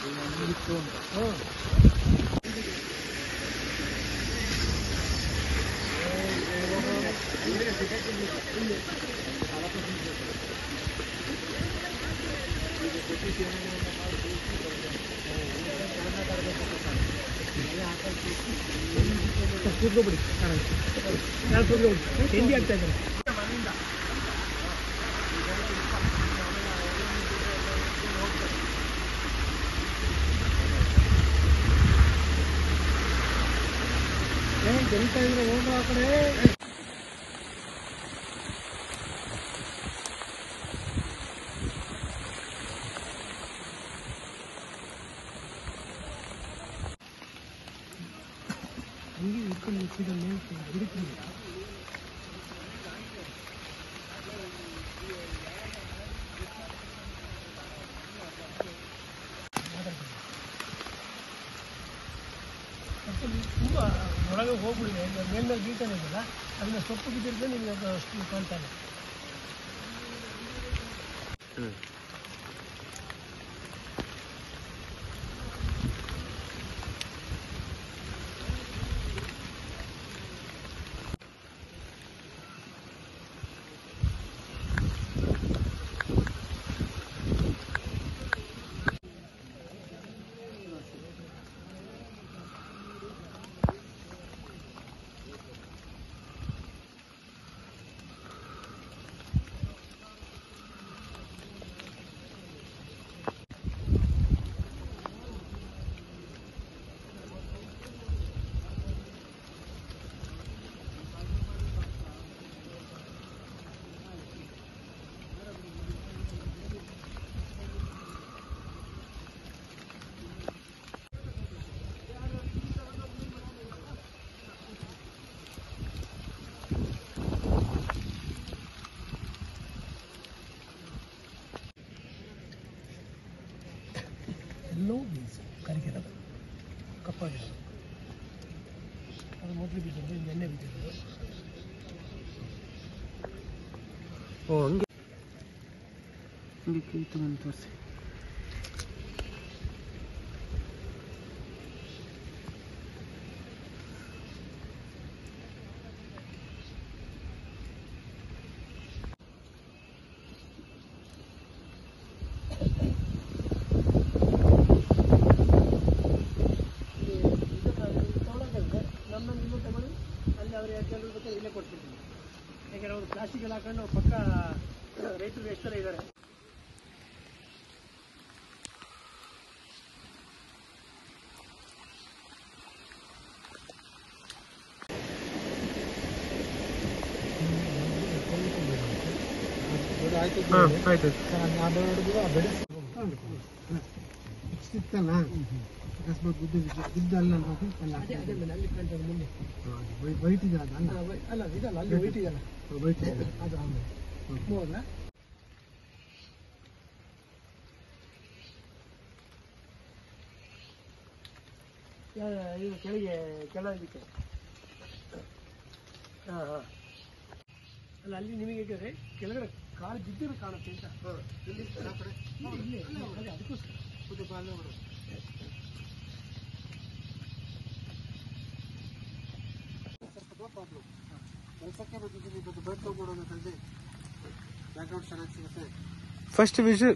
ಹೆಂಗಿತ್ತು ಅಂತ ಕೂತ್ಕೊಬಿಡಿ ನಾನು ಕೂತ್ಕೊಬಿಡಿ ತಿಂಡಿ ಆಗ್ತಾ ಇದ್ದಾರೆ ಏ ಗೆಲ್ತಾ ಇದ್ರೆ ಹೋಗೋ ಆ ಕಡೆ ಹಂಗೆ ಇಟ್ಕೊಂಡು ನಿಂತಿದ್ದ ಮೇಲೆ ಹಿಡಿತೀನಿ ತುಂಬ ಒಳಗೆ ಹೋಗ್ಬಿಡಿ ಮೇಲ್ಮೇಲೆ ಬೀಳ್ತಾನೆ ಇದೆಯಲ್ಲ ಅದನ್ನ ಸೊಪ್ಪು ಬಿದ್ದಿರ್ತದೆ ನಿಮಗೆ ಅದು ಅಷ್ಟು ಕಾಣ್ತಾನೆ ಎಲ್ಲವೂ ಬೀನ್ಸು ಕರಿಗಿರೋದು ಕಪ್ಪಾಗಿರೋದು ಅದು ಮೊದಲು ಬಿದ್ದಿರೋದು ಇದು ಎಣ್ಣೆ ಬಿದ್ದಿರೋದು ಓ ಹಂಗೆ ಹಂಗೆ ಕೈ ತಗೊಂಡು ತೋರಿಸಿ ತೊಗೊಳಕ್ಕೆ ನಮ್ಮ ನಿಮ್ಮ ತಗೊಳ್ಳಿ ಅಲ್ಲಿ ಅವ್ರು ಎರಡು ಜನರು ಬೇಕಾದ್ರೆ ಇಲ್ಲೇ ಕೊಟ್ಬಿಡ್ತೀನಿ ಯಾಕಂದ್ರೆ ಅವರು ಪ್ಲಾಸ್ಟಿಕ್ ಎಲ್ಲ ಹಾಕೊಂಡು ಅವ್ರ ಪಕ್ಕ ರೈತರು ಎಷ್ಟು ಥರ ಇದ್ದಾರೆ ಹಾಂ ಆಯ್ತು ಸಿಕ್ತಲ್ಲ ಅಕಸ್ಮಾತ್ ಬಿದ್ದು ಬಿದ್ದು ಅಲ್ಲ ಅದೇ ಅದೇ ಮೇಲೆ ಅಲ್ಲಿ ಕಾಣ್ತದೆ ಮುಂದೆ ವೈಟ್ ಇದೆ ಅದು ಅಲ್ಲ ಅಲ್ಲ ಇದಲ್ಲ ಅಲ್ಲಿ ವೈಟ್ ಇದೆಯಲ್ಲ ವೈಟ್ ಅದು ಆಮೇಲೆ ಹೌದಾ ಇದು ಕೆಳಗೆ ಕೆಳ ಇದಕ್ಕೆ ಹಾಂ ಹಾಂ ಅಲ್ಲ ಅಲ್ಲಿ ನಿಮಗೆ ಹೇಗಿದ್ರೆ ಕೆಳಗಡೆ ಕಾಲು ಬಿದ್ದಿರೋ ಕಾಣುತ್ತೆ ಅಂತ ಇಲ್ಲಿ ಆ ಕಡೆ ಇಲ್ಲಿ ಅಲ್ಲ, ಅದೇ ಅದಕ್ಕೋಸ್ಕರ ಸ್ವಲ್ಪ ಅಲ್ಲೇ ಬಿಡು. ಸ್ವಲ್ಪ ಪ್ರಾಬ್ಲಮ್ ಕೆಲಸಕ್ಕೆ ಬಂದಿದ್ದೀನಿ ಇವತ್ತು ಬೈಕ್ ತಗೊಂಡ್ಬಿಡೋಣ ಅಂತಂದು ಬ್ಯಾಕ್ಗ್ರೌಂಡ್ ಚೆನ್ನಾಗಿ ಸಿಗುತ್ತೆ ಫಸ್ಟ್ ವಿಷು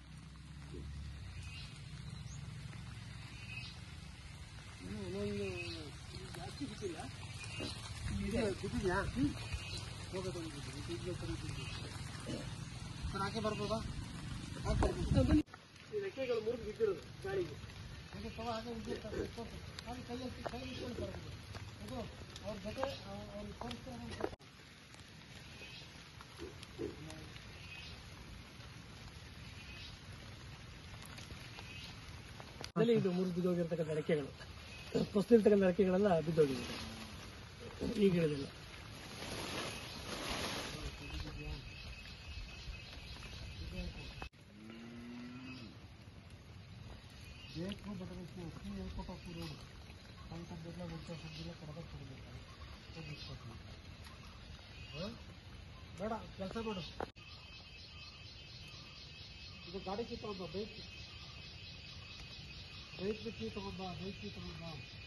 ಇನ್ನೊಂದು ಜಾಸ್ತಿ ಬಿದ್ದಿಲ್ಲ ಇದೆ ಬಿದ್ದಿದ್ಯಾ ಹೋಗೋದೊಂದು ಬಿದ್ದಿದೆ ಬಿದ್ದಿದೆ ಸರಿ ಬಿದ್ದಿದೆ ಸರ್ ಹಾಗೆ ಬರ್ಬೋದಾ ಹಾಗೆ ಬರ್ಬೋದು ಈ ರೆಕ್ಕೆಗಳು ಮುರಿದು ಬಿದ್ದಿರೋದು ಗಾಳಿಗೆ ಹಾಗೆ ತಗೋ ಹಾಗೆ ಉಜ್ಜಿರ್ತಾರೆ ಹಾಗೆ ಕೈಯಲ್ಲಿ ಕೈ ಇಟ್ಕೊಂಡು ಬರ್ಬೋದು ಅದು ಅವ್ರ ಜೊತೆ ಅವ್ರಿಗೆ ತೋರಿಸ್ತಾರೆ ಅದರಲ್ಲಿ ಇದು ಮುರಿದು ಬಿದ್ದೋಗಿರ್ತಕ್ಕಂಥ ರೆಕ್ಕೆಗಳು ಹೊಸದಿರ್ತಕ್ಕಂಥ ರೆಕ್ಕೆಗಳೆಲ್ಲ ಬಿದ್ದೋಗಿದೆ ಈಗ ಹೇಳಿದಿಲ್ಲ ಬೇಕು ಬಡವಕ್ಕೆ ಒಪ್ಪಿ ಹೇಳ್ಕೊಟ್ಟು ಹೋಗ್ತಿರೋದು ಅಂಥದ್ದೆಲ್ಲ ಉಲ್ಟಾ ಸುದ್ದಿಲ್ಲ ಕಡದ ಕೊಡಬೇಕು ಬೇಡ ಕೆಲಸ ಮಾಡು ಇದು ಗಾಡಿ ಕಿತ್ತ ಒಬ್ಬ ಬೇಕು ರೈತರ ಕೀ ತಗೊಂಬ ರೈತ ಕೀ ತಗೊಂಬ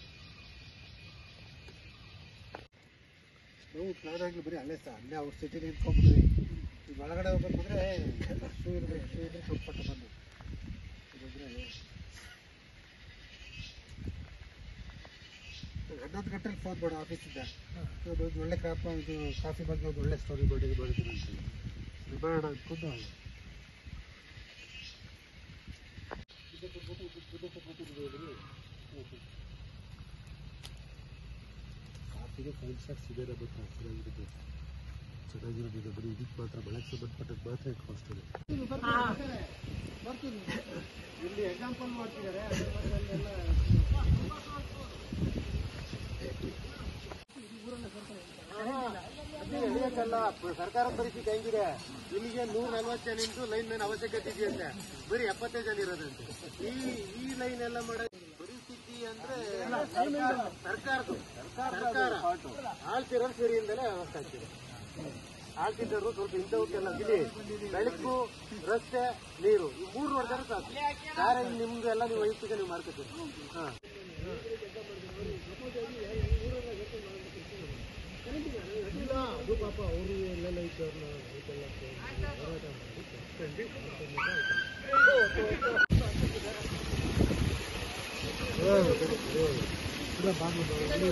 ನಾವು ಪ್ಲಾನ್ ಆಗಲಿ ಬರೀ ಅಲ್ಲೇ ಸಹ ಅಲ್ಲೇ ಅವ್ರ ಸಿಟಿ ನಿಂತ್ಕೊಂಡ್ಬಿಟ್ರಿ ಈಗ ಒಳಗಡೆ ಹೋಗ್ಬೇಕಂದ್ರೆ ಶೂ ಇರಬೇಕು ಶೂ ಇದ್ರೆ ಸ್ವಲ್ಪ ಪಟ್ಟು ಬಂದು ಇಲ್ಲಂದ್ರೆ ಹನ್ನೊಂದು ಗಂಟೆಗೆ ಫೋನ್ ಮಾಡು ಆಫೀಸಿಂದ ಇದು ಒಂದು ಒಳ್ಳೆ ಕ್ರಾಪ್ ಇದು ಕಾಫಿ ಬಗ್ಗೆ ಒಂದು ಒಳ್ಳೆ ಸ್ಟೋರಿ ಮಾಡಿದ್ದು ಮಾಡಿದ್ದೀನಿ ಅಂತ ಮಾಡೋಣ ಅಂದ್ಕೊಂಡು ಕಾಫಿಗೆ ಫೈವ್ ಸ್ಟಾರ್ಸ್ ಇದೆ ಗೊತ್ತಾ ಚೆನ್ನಾಗಿರೋದು ಚೆನ್ನಾಗಿರೋದಿದೆ ಬರೀ ಇದಕ್ಕೆ ಮಾತ್ರ ಬೆಳಗ್ಗೆ ಸಂಬಂಧಪಟ್ಟದ್ದು ಮಾತ್ರ ಕಾಸ್ಟ್ ಇದೆ ಬರ್ತೀನಿ ಇಲ್ಲಿ ಎಕ್ಸಾಂಪಲ್ ಮಾಡ್ತಿದ್ದಾರೆ ಅದ್ರ ಬಗ್ಗೆ ಅಲ್ಲೆಲ್ಲ ಅದೇ ಹೇಳ್ಬೇಕಲ್ಲ, ಸರ್ಕಾರದ ಪರಿಸ್ಥಿತಿ ಹೆಂಗಿದೆ ಇಲ್ಲಿಗೆ ನೂರ ನಲ್ವತ್ತು ಜನ ಇಂಟು ಲೈನ್ ಮ್ಯಾನ್ ಅವಶ್ಯಕತೆ ಇದೆಯಂತೆ ಬರೀ ಎಪ್ಪತ್ತೈದು ಜನ ಇರೋದಂತೆ ಈ ಈ ಲೈನ್ ಎಲ್ಲ ಮಾಡ ಪರಿಸ್ಥಿತಿ ಅಂದ್ರೆ ಸರ್ಕಾರದ್ದು ಸರ್ಕಾರ ಆಳ್ತಿರೋರು ಸರಿಯಿಂದಲೇ ವ್ಯವಸ್ಥೆ ಆಗ್ತಿದೆ ಆಳ್ತಿದ್ದವರು ಸ್ವಲ್ಪ ಇಂಥವಕ್ಕೆಲ್ಲ ಬಿಡಿ ಬೆಳಕು ರಸ್ತೆ ನೀರು ಈ ಮೂರು ನೋಡಿದ್ರೆ ಸಾಕು ಬೇರೆ ನಿಮ್ಗೆಲ್ಲ ನೀವು ವೈಯಕ್ತಿಕ ನೀವು ಮಾಡ್ಕೊತೀರಿ ಹಾ ಇಲ್ಲ ಅದು ಪಾಪ ಅವರು ಎಲ್ಲೆಲ್ಲ ಇದ್ದವ್ರನ್ನ ಇದೆಲ್ಲ ಹೋರಾಟ ಮಾಡಿ ಇಲ್ಲ ಬಾಗಿಲು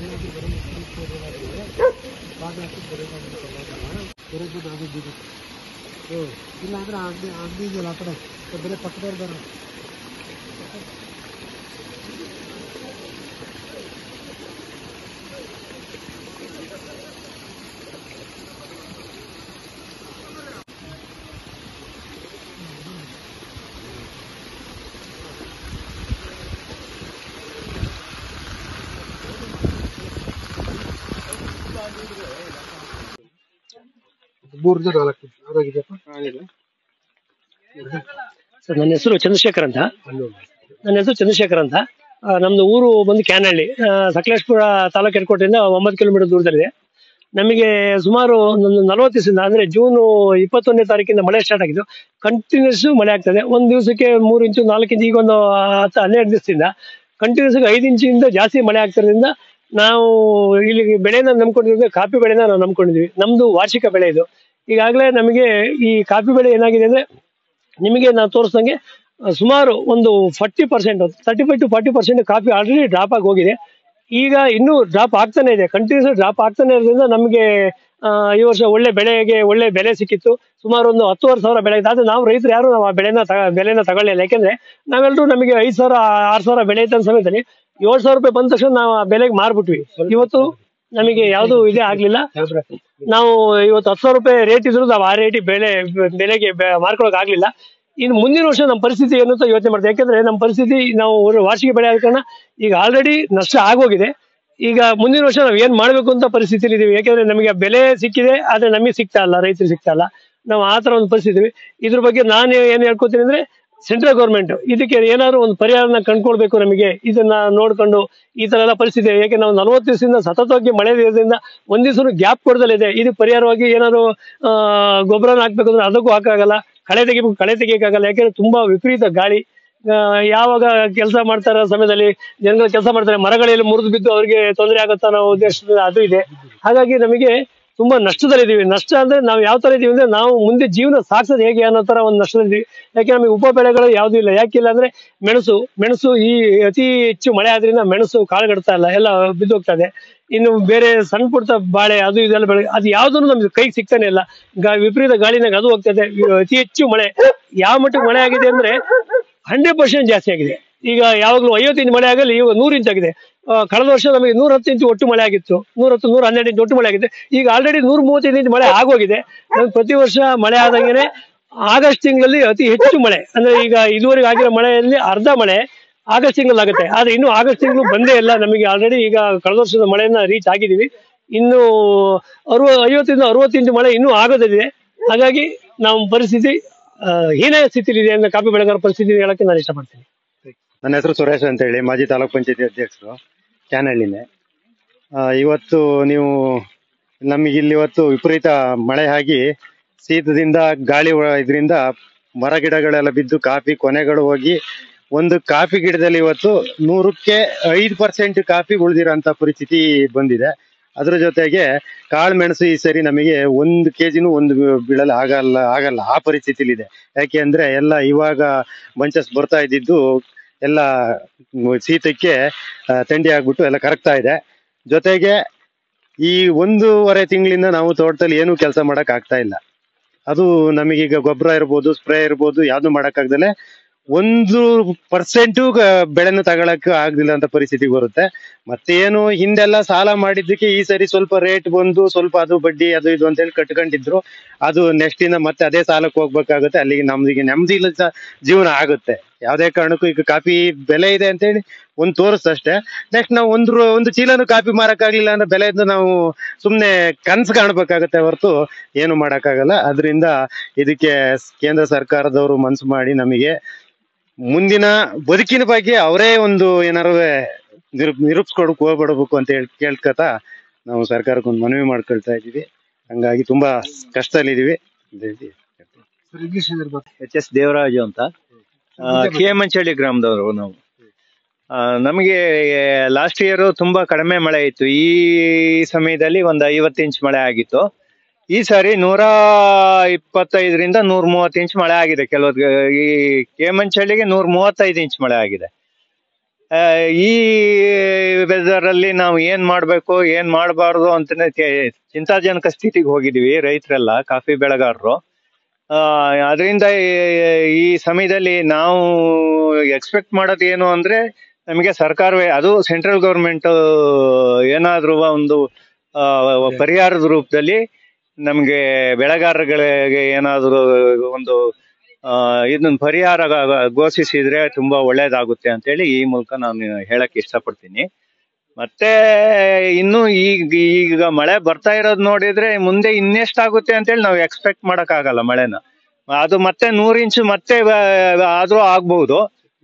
ಬಾಗಿಲು ಹಾಕಿ ಬರೋದು ನಾನು ಬಿಡು ಹ್ಞೂ ಇಲ್ಲ ಅಂದ್ರೆ ಅಂಗಡಿ ಅಂಗಡಿ ಇದೆಯಲ್ಲ ಆ ಕಡೆ ಬೇರೆ ಪಕ್ಕದವ್ರು ಬರೋಣ ಮೂರು ಜನ ನಾಲ್ಕು ಆರಾಗಿದೆಯಪ್ಪ ಸರ್ ನನ್ನ ಹೆಸರು ಚಂದ್ರಶೇಖರ್ ಅಂತ ನನ್ನ ಹೆಸರು ಚಂದ್ರಶೇಖರ್ ಅಂತ ಆ, ನಮ್ದು ಊರು ಬಂದು ಕ್ಯಾನಹಳ್ಳಿ ಆ, ಸಕಲೇಶ್ಪುರ ತಾಲೂಕು ಹೆಡ್ಕೋಟೆಯಿಂದ ಒಂಬತ್ತು ಕಿಲೋಮೀಟರ್ ದೂರದಲ್ಲಿದೆ ನಮಗೆ ಸುಮಾರು ಒಂದು ನಲವತ್ತು ದಿವಸದಿಂದ ಅಂದ್ರೆ ಜೂನ್ ಇಪ್ಪತ್ತೊಂದನೇ ತಾರೀಕಿಂದ ಮಳೆ ಸ್ಟಾರ್ಟ್ ಆಗಿದ್ದು ಕಂಟಿನ್ಯೂಸ್ ಮಳೆ ಆಗ್ತದೆ ಒಂದು ದಿವಸಕ್ಕೆ ಮೂರು ಇಂಚು ನಾಲ್ಕು ಇಂಚು ಈಗ ಒಂದು ಹತ್ತು ಹನ್ನೆರಡು ದಿವಸದಿಂದ ಕಂಟಿನ್ಯೂಸ್ ಐದು ಇಂಚಿಂದ ಜಾಸ್ತಿ ಮಳೆ ಆಗ್ತಿರೋದ್ರಿಂದ ನಾವು ಇಲ್ಲಿ ಬೆಳೆನ ನಂಬ್ಕೊಂಡಿದ್ವಿ ಕಾಫಿ ಬೆಳೆನ ನಾವು ನಂಬ್ಕೊಂಡಿದ್ವಿ ನಮ್ದು ವಾರ್ಷಿಕ ಬೆಳೆ ಇದು ಈಗಾಗಲೇ ನಮಗೆ ಈ ಕಾಫಿ ಬೆಳೆ ಏನಾಗಿದೆ ಅಂದ್ರೆ ನಿಮಗೆ ನಾನು ತೋರಿಸ್ದಂಗೆ ಆ, ಸುಮಾರು ಒಂದು forty percent thirty five to forty percent coffee already drop ಆಗಿ ಹೋಗಿದೆ ಈಗ ಇನ್ನೂ ಡ್ರಾಪ್ ಆಗ್ತಾನೆ ಇದೆ ಕಂಟಿನ್ಯೂಸ್ ಡ್ರಾಪ್ ಆಗ್ತಾನೆ ಇರೋದ್ರಿಂದ ನಮಗೆ ಆ, ಈ ವರ್ಷ ಒಳ್ಳೆ ಬೆಳೆಗೆ ಒಳ್ಳೆ ಬೆಲೆ ಸಿಕ್ಕಿತ್ತು ಸುಮಾರು ಒಂದು ಹತ್ತುವರೆ ಸಾವಿರ ಬೆಳೆ ಇತ್ತು ಆದ್ರೆ ನಾವು ರೈತರು ಯಾರು ನಾವು ಆ ಬೆಳೆನ ತಗ ಬೆಲೆನ ತಗೊಳ್ಳಿಲ್ಲ ಯಾಕೆಂದ್ರೆ ನಾವೆಲ್ಲರೂ ನಮಗೆ ಐದು ಸಾವಿರ ಆರು ಸಾವಿರ ಬೆಳೆ ಇದ್ದ ಸಮಯದಲ್ಲಿ ಏಳು ಸಾವಿರ ರೂಪಾಯಿ ಬಂದ ತಕ್ಷಣ ನಾವು ಆ ಬೆಲೆಗೆ ಮಾರ್ಬಿಟ್ವಿ ಇವತ್ತು ನಮಗೆ ಯಾವುದು ಇದೇ ಆಗ್ಲಿಲ್ಲ ನಾವು ಇವತ್ತು ಹತ್ತು ಸಾವಿರ ರೂಪಾಯಿ ರೇಟ್ ಇದ್ರು ನಾವು ಆ ರೇಟ್ ಬೆಲೆ ಬೆಲೆಗೆ ಬೆ- ಮಾರ್ಕೊಳಕ್ ಆಗ್ಲಿಲ್ಲ ಇನ್ನು ಮುಂದಿನ ವರ್ಷ ನಮ್ಮ ಪರಿಸ್ಥಿತಿ ಏನು ಅಂತ ಯೋಚನೆ ಮಾಡ್ತೀವಿ ಯಾಕಂದ್ರೆ ನಮ್ಮ ಪರಿಸ್ಥಿತಿ ನಾವು ಒಂದು ವಾರ್ಷಿಕ ಬೆಳೆ ಆದ ಕಾರಣ ಈಗ ಆಲ್ರೆಡಿ ನಷ್ಟ ಆಗೋಗಿದೆ ಈಗ ಮುಂದಿನ ವರ್ಷ ನಾವು ಏನ್ ಮಾಡ್ಬೇಕು ಅಂತ ಪರಿಸ್ಥಿತಿಲಿ ಇದೀವಿ ಯಾಕಂದ್ರೆ ನಮಗೆ ಬೆಲೆ ಸಿಕ್ಕಿದೆ ಆದ್ರೆ ನಮಗೆ ಸಿಗ್ತಾ ಇಲ್ಲ ರೈತರಿಗೆ ಸಿಗ್ತಾ ಇಲ್ಲ ನಾವು ಆ ತರ ಒಂದು ಪರಿಸ್ಥಿತಿ ಇದೀವಿ. ಇದ್ರ ಬಗ್ಗೆ ನಾನು ಏನ್ ಹೇಳ್ಕೊತೀನಿ ಅಂದ್ರೆ ಸೆಂಟ್ರಲ್ ಗೌರ್ಮೆಂಟ್ ಇದಕ್ಕೆ ಏನಾದ್ರು ಒಂದು ಪರಿಹಾರನ ಕಂಡ್ಕೊಳ್ಬೇಕು ನಮಗೆ ಇದನ್ನ ನೋಡ್ಕೊಂಡು ಈ ತರ ಎಲ್ಲ ಪರಿಸ್ಥಿತಿ ಇದೆ. ಯಾಕೆ ನಾವು ನಲವತ್ತು ದಿವಸದಿಂದ ಸತತವಾಗಿ ಮಳೆ ಇರೋದ್ರಿಂದ ಒಂದ್ ದಿವಸ ಗ್ಯಾಪ್ ಕೊಡದಲ್ಲಿದೆ ಇದು ಪರಿಹಾರವಾಗಿ ಏನಾದ್ರು ಆ ಗೊಬ್ಬರನ ಹಾಕ್ಬೇಕು ಅಂದ್ರೆ ಅದಕ್ಕೂ ಹಾಕಾಗಲ್ಲ ಕಳೆ ತೆಗಿಬೇಕು ಕಳೆ ತೆಗಿಯಕ್ಕಾಗಲ್ಲ ಯಾಕೆಂದ್ರೆ ತುಂಬಾ ವಿಪರೀತ ಗಾಳಿ ಆ, ಯಾವಾಗ ಕೆಲಸ ಮಾಡ್ತಾರ ಸಮಯದಲ್ಲಿ ಜನಗಳು ಕೆಲಸ ಮಾಡ್ತಾರೆ ಮರಗಳೆಲ್ಲ ಮುರಿದು ಬಿದ್ದು ಅವರಿಗೆ ತೊಂದರೆ ಆಗುತ್ತಾ ಅನ್ನೋ ಉದ್ದೇಶದಿಂದ ಅದು ಇದೆ ಹಾಗಾಗಿ ನಮಗೆ ತುಂಬಾ ನಷ್ಟದಲ್ಲಿದ್ದೀವಿ ನಷ್ಟ ಅಂದ್ರೆ ನಾವು ಯಾವ ತರ ಇದೀವಿ ಅಂದ್ರೆ ನಾವು ಮುಂದೆ ಜೀವನ ಸಾಗಿಸೋದು ಹೇಗೆ ಅನ್ನೋ ತರ ಒಂದು ನಷ್ಟದಲ್ಲಿದ್ದೀವಿ ಯಾಕೆ ನಮಗೆ ಉಪ ಬೆಳೆಗಳು ಯಾವ್ದು ಇಲ್ಲ ಯಾಕಿಲ್ಲ ಅಂದ್ರೆ ಮೆಣಸು ಮೆಣಸು ಈ ಅತಿ ಹೆಚ್ಚು ಮಳೆ ಆದ್ರಿಂದ ಮೆಣಸು ಕಾಳುಗಡ್ತಾ ಇಲ್ಲ ಎಲ್ಲ ಬಿದ್ದೋಗ್ತಾ ಇದೆ ಇನ್ನು ಬೇರೆ ಸಣ್ಣ ಪುಟ್ಟ ಬಾಳೆ ಅದು ಇದೆಲ್ಲ ಬೆಳೆ ಅದು ಯಾವ್ದನ್ನು ನಮ್ಗೆ ಕೈಗೆ ಸಿಗ್ತಾನೆ ಇಲ್ಲ ಗಾ- ವಿಪರೀತ ಗಾಳಿನಾಗ ಅದು ಹೋಗ್ತದೆ ಅತಿ ಹೆಚ್ಚು ಮಳೆ ಯಾವ ಮಟ್ಟಕ್ಕೆ ಮಳೆ ಆಗಿದೆ ಅಂದ್ರೆ ಹಂಡ್ರೆಡ್ ಪರ್ಸೆಂಟ್ ಜಾಸ್ತಿ ಆಗಿದೆ ಈಗ ಯಾವಾಗಲೂ ಐವತ್ತು ಇಂಚ್ ಮಳೆ ಆಗಲಿ ಇವಾಗ ನೂರು ಇಂಚ್ ಆಗಿದೆ ಆ, ಕಳೆದ ವರ್ಷ ನಮಗೆ ನೂರ ಹತ್ತು ಇಂಚು ಒಟ್ಟು ಮಳೆ ಆಗಿತ್ತು ನೂರ ಹತ್ತು ನೂರ ಹನ್ನೆರಡು ಇಂಚ್ ಒಟ್ಟು ಮಳೆ ಆಗಿದೆ ಈಗ ಆಲ್ರೆಡಿ ನೂರ ಮೂವತ್ತೈದು ಇಂಚ್ ಮಳೆ ಆಗೋಗಿದೆ ನಮ್ಗೆ ಪ್ರತಿ ವರ್ಷ ಮಳೆ ಆದಂಗೆನೆ ಆಗಸ್ಟ್ ತಿಂಗಳಲ್ಲಿ ಅತಿ ಹೆಚ್ಚು ಮಳೆ ಅಂದ್ರೆ ಈಗ ಇದುವರೆಗೆ ಆಗಿರೋ ಮಳೆಯಲ್ಲಿ ಅರ್ಧ ಮಳೆ ಆಗಸ್ಟ್ ತಿಂಗಳಲ್ಲಿ ಆಗುತ್ತೆ ಆದ್ರೆ ಇನ್ನು ಆಗಸ್ಟ್ ತಿಂಗಳು ಬಂದೇ ಇಲ್ಲ ನಮಗೆ ಆಲ್ರೆಡಿ ಈಗ ಕಳೆದ ವರ್ಷದ ಮಳೆಯನ್ನ ರೀಚ್ ಆಗಿದ್ದೀವಿ ಇನ್ನು ಅರವ ಐವತ್ತರಿಂದ ಅರವತ್ತು ಇಂಚು ಮಳೆ ಇನ್ನೂ ಆಗೋದಿದೆ ಹಾಗಾಗಿ ನಮ್ಮ ಪರಿಸ್ಥಿತಿ ಆ, ಹೀನಾಯ ಸ್ಥಿತಿಲಿದೆ ಅಂತ ಕಾಫಿ ಬೆಳೆಗಾರ ಪರಿಸ್ಥಿತಿ ಹೇಳಕ್ಕೆ ನಾನು ಇಷ್ಟಪಡ್ತೀನಿ ನನ್ನ ಹೆಸರು ಸುರೇಶ್ ಅಂತ ಹೇಳಿ ಮಾಜಿ ತಾಲೂಕ್ ಪಂಚಾಯತಿ ಅಧ್ಯಕ್ಷರು ಕ್ಯಾನಹಳ್ಳಿನೇ ಆ, ಇವತ್ತು ನೀವು ನಮಗೆ ಇಲ್ಲಿ ಇವತ್ತು ವಿಪರೀತ ಮಳೆ ಆಗಿ ಶೀತದಿಂದ ಗಾಳಿ ಇದರಿಂದ ಮರ ಗಿಡಗಳೆಲ್ಲ ಬಿದ್ದು ಕಾಫಿ ಕೊನೆಗಳು ಹೋಗಿ ಒಂದು ಕಾಫಿ ಗಿಡದಲ್ಲಿ ಇವತ್ತು ನೂರಕ್ಕೆ ಐದು ಪರ್ಸೆಂಟ್ ಕಾಫಿ ಉಳಿದಿರೋಂಥ ಪರಿಸ್ಥಿತಿ ಬಂದಿದೆ ಅದ್ರ ಜೊತೆಗೆ ಕಾಳು ಮೆಣಸು ಈ ಸರಿ ನಮಗೆ ಒಂದು ಕೆಜಿನೂ ಒಂದು ಬೀಳಲು ಆಗಲ್ಲ ಆಗಲ್ಲ ಆ ಪರಿಸ್ಥಿತಿಲಿದೆ ಯಾಕೆ ಅಂದ್ರೆ ಎಲ್ಲ ಇವಾಗ ಬಂಚಸ್ ಬರ್ತಾ ಇದ್ದಿದ್ದು ಎಲ್ಲ ಶೀತಕ್ಕೆ ಆ, ಥಂಡಿ ಆಗ್ಬಿಟ್ಟು ಎಲ್ಲ ಕರಗ್ತಾ ಇದೆ ಜೊತೆಗೆ ಈ ಒಂದೂವರೆ ತಿಂಗಳಿಂದ ನಾವು ತೋಟದಲ್ಲಿ ಏನೂ ಕೆಲಸ ಮಾಡಕ್ ಆಗ್ತಾ ಇಲ್ಲ ಅದು ನಮಗೀಗ ಗೊಬ್ಬರ ಇರ್ಬೋದು ಸ್ಪ್ರೇ ಇರ್ಬೋದು ಯಾವ್ದು ಮಾಡಕ್ಕಾಗ್ದಲೆ ಒಂದು ಪರ್ಸೆಂಟು ಬೆಳೆನ ತಗೊಳಕ್ ಆಗ್ದಿಲ್ಲ ಅಂತ ಪರಿಸ್ಥಿತಿ ಬರುತ್ತೆ ಮತ್ತೇನು ಹಿಂದೆಲ್ಲ ಸಾಲ ಮಾಡಿದ್ದಕ್ಕೆ ಈ ಸರಿ ಸ್ವಲ್ಪ ರೇಟ್ ಬಂದು ಸ್ವಲ್ಪ ಅದು ಬಡ್ಡಿ ಅದು ಇದು ಅಂತ ಹೇಳಿ ಕಟ್ಕೊಂಡಿದ್ರು ಅದು ನೆಕ್ಸ್ಟ್ ಇಂದ ಮತ್ತೆ ಅದೇ ಸಾಲಕ್ಕೆ ಹೋಗ್ಬೇಕಾಗುತ್ತೆ ಅಲ್ಲಿಗೆ ನಮ್ದಿಗೆ ನೆಮ್ಮದಿ ಇಲ್ಲದ ಜೀವನ ಆಗುತ್ತೆ ಯಾವ್ದೇ ಕಾರಣಕ್ಕೂ ಈಗ ಕಾಫಿ ಬೆಲೆ ಇದೆ ಅಂತ ಹೇಳಿ ಒಂದು ತೋರಿಸ್ತಷ್ಟೇ ನೆಕ್ಸ್ಟ್ ನಾವು ಒಂದು ರೂ- ಒಂದು ಚೀಲನು ಕಾಫಿ ಮಾರಕ್ಕಾಗ್ಲಿಲ್ಲ ಅಂದ್ರೆ ಬೆಲೆಯಿಂದ ನಾವು ಸುಮ್ನೆ ಕನ್ಸು ಕಾಣ್ಬೇಕಾಗತ್ತೆ ಹೊರತು ಏನು ಮಾಡಕ್ಕಾಗಲ್ಲ ಅದರಿಂದ ಇದಕ್ಕೆ ಕೇಂದ್ರ ಸರ್ಕಾರದವರು ಮನ್ಸು ಮಾಡಿ ನಮಗೆ ಮುಂದಿನ ಬದುಕಿನ ಬಗ್ಗೆ ಅವರೇ ಒಂದು ಏನಾರು ನಿರೂಪ್ ನಿರೂಪಿಸ್ಕೊಡಕ್ ಹೋಗ್ಬಿಡ್ಬೇಕು ಅಂತ ಹೇಳಿ ಕೇಳ್ಕತಾ ನಾವು ಸರ್ಕಾರಕ್ಕೆ ಒಂದು ಮನವಿ ಮಾಡ್ಕೊಳ್ತಾ ಇದೀವಿ ಹಂಗಾಗಿ ತುಂಬಾ ಕಷ್ಟದಲ್ಲಿದೀವಿ ಅಂತ ಹೇಳಿ ಸರ್ ಇಂಗ್ಲಿಷ್ ಇರ್ಬೇಕು ಎಚ್ ಎಸ್ ದೇವರಾಜು ಅಂತ ಕೆ ಮಂಚಳ್ಳಿ ಗ್ರಾಮದವರು ನಾವು ಆ, ನಮಗೆ ಲಾಸ್ಟ್ ಇಯರ್ ತುಂಬಾ ಕಡಿಮೆ ಮಳೆ ಇತ್ತು ಈ ಸಮಯದಲ್ಲಿ ಒಂದು ಐವತ್ತು ಇಂಚ್ ಮಳೆ ಆಗಿತ್ತು ಈ ಸಾರಿ ನೂರ ಇಪ್ಪತ್ತೈದರಿಂದ ನೂರ ಮೂವತ್ತು ಇಂಚ್ ಮಳೆ ಆಗಿದೆ ಕೆಲವು ಈ ಕೆ ಮಂಚಳ್ಳಿಗೆ ನೂರ ಮೂವತ್ತೈದು ಇಂಚ್ ಮಳೆ ಆಗಿದೆ ಆ, ಈ ವೆದರ್ ಅಲ್ಲಿ ನಾವು ಏನ್ ಮಾಡ್ಬೇಕು ಏನ್ ಮಾಡಬಾರ್ದು ಅಂತ ಚಿಂತಾಜನಕ ಸ್ಥಿತಿಗೆ ಹೋಗಿದೀವಿ ರೈತರೆಲ್ಲ ಕಾಫಿ ಬೆಳೆಗಾರರು ಅದರಿಂದ ಈ ಸಮಯದಲ್ಲಿ ನಾವು ಎಕ್ಸ್ಪೆಕ್ಟ್ ಮಾಡೋದು ಏನು ಅಂದ್ರೆ ನಮಗೆ ಸರ್ಕಾರವೇ ಅದು ಸೆಂಟ್ರಲ್ ಗೌರ್ಮೆಂಟ್ ಏನಾದ್ರೂ ಒಂದು ಆ, ಪರಿಹಾರದ ರೂಪದಲ್ಲಿ ನಮಗೆ ಬೆಳೆಗಾರಗಳಿಗೆ ಏನಾದರೂ ಒಂದು ಆ, ಇದನ್ನ ಪರಿಹಾರ ಗ- ಘೋಷಿಸಿದ್ರೆ ತುಂಬಾ ಒಳ್ಳೇದಾಗುತ್ತೆ ಅಂತೇಳಿ ಈ ಮೂಲಕ ನಾನು ಹೇಳಕ್ ಇಷ್ಟಪಡ್ತೀನಿ ಮತ್ತೆ ಇನ್ನು ಈಗ ಈಗ ಮಳೆ ಬರ್ತಾ ಇರೋದು ನೋಡಿದ್ರೆ ಮುಂದೆ ಇನ್ನೆಷ್ಟಾಗುತ್ತೆ ಅಂತೇಳಿ ನಾವು ಎಕ್ಸ್ಪೆಕ್ಟ್ ಮಾಡಕ್ ಆಗಲ್ಲ ಮಳೆನ ಅದು ಮತ್ತೆ ನೂರ್ ಇಂಚು ಮತ್ತೆ ಬ- ಆದ್ರೂ ಆಗ್ಬಹುದು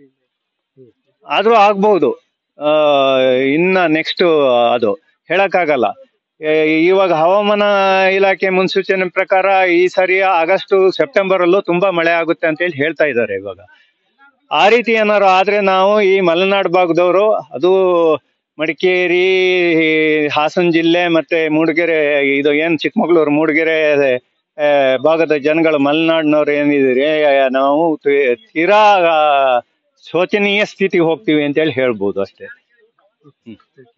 ಆದ್ರೂ ಆಗ್ಬಹುದು ಆ, ಇನ್ನ ನೆಕ್ಸ್ಟ್ ಅದು ಹೇಳಕ್ಕಾಗಲ್ಲ ಏ, ಇವಾಗ ಹವಾಮಾನ ಇಲಾಖೆ ಮುನ್ಸೂಚನೆ ಪ್ರಕಾರ ಈ ಸರಿ ಆಗಸ್ಟ್ ಸೆಪ್ಟೆಂಬರ್ ಅಲ್ಲೂ ತುಂಬಾ ಮಳೆ ಆಗುತ್ತೆ ಅಂತ ಹೇಳಿ ಹೇಳ್ತಾ ಇದ್ದಾರೆ ಇವಾಗ ಆ ರೀತಿ ಏನಾರು ಆದ್ರೆ ನಾವು ಈ ಮಲೆನಾಡು ಭಾಗದವರು ಅದು ಮಡಿಕೇರಿ ಹಾಸನ ಜಿಲ್ಲೆ ಮತ್ತೆ ಮೂಡಿಗೆರೆ ಇದು ಏನ್ ಚಿಕ್ಕಮಗಳೂರು ಮೂಡಿಗೆರೆ ಆ, ಭಾಗದ ಜನಗಳು ಮಲೆನಾಡಿನವ್ರು ಏನಿದ್ರೆ ನಾವು ತಿ- ತೀರಾ ಆ, ಶೋಚನೀಯ ಸ್ಥಿತಿಗೆ ಹೋಗ್ತೀವಿ ಅಂತ ಹೇಳಿ ಹೇಳ್ಬೋದು ಅಷ್ಟೇ